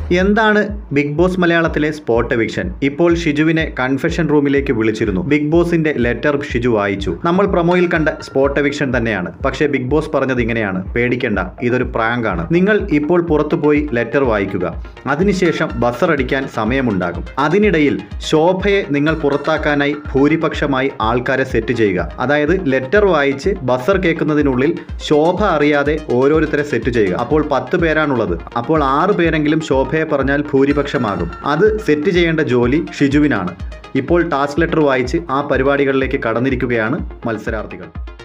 എന്താണ് Big Boss മലയാളത്തിലെ spot eviction ഇപ്പോൾ ഷിജുവിനെ കൺഫെഷൻ റൂമിലേക്ക് വിളിച്ചിരുന്നു ബിഗ് ബോസിന്റെ ലെറ്റർ ഷിജു വായിച്ചു നമ്മൾ പ്രൊമോയിൽ കണ്ട സ്പോട്ട് എവിക്ഷൻ തന്നെയാണ് പക്ഷേ ബിഗ് ബോസ് പറഞ്ഞത് ഇങ്ങനെയാണ് പേടിക്കേണ്ട ഇതൊരു പ്രാങ്ക് ആണ് നിങ്ങൾ ഇപ്പോൾ പുറത്തു പോയി ലെറ്റർ വായിക്കുക അതിനുശേഷം ബസർ അടിക്കാൻ സമയമുണ്ടാകും അതിനിടയിൽ ശോഭയെ നിങ്ങൾ പുറത്താക്കാനായി ഭൂരിപക്ഷമായി ആൾക്കാരെ സെറ്റ് ചെയ്യുക അതായത് ലെറ്റർ വായിച്ച് ബസർ കേൾക്കുന്നതിനുള്ളിൽ ശോഭ അറിയാതെ ഓരോരുത്തരെ സെറ്റ് ചെയ്യുക അപ്പോൾ പത്ത് പേരാണുള്ളത് അപ്പോൾ ആറ് പേരെങ്കിലും ശോഭയെ പറഞ്ഞാൽ ഭൂരിപക്ഷമാകും അത് സെറ്റ് ചെയ്യേണ്ട ജോലി ഷിജുവിനാണ് ഇപ്പോൾ ടാസ്ക് ലെറ്റർ വായിച്ച് ആ പരിപാടികളിലേക്ക് കടന്നിരിക്കുകയാണ് മത്സരാർത്ഥികൾ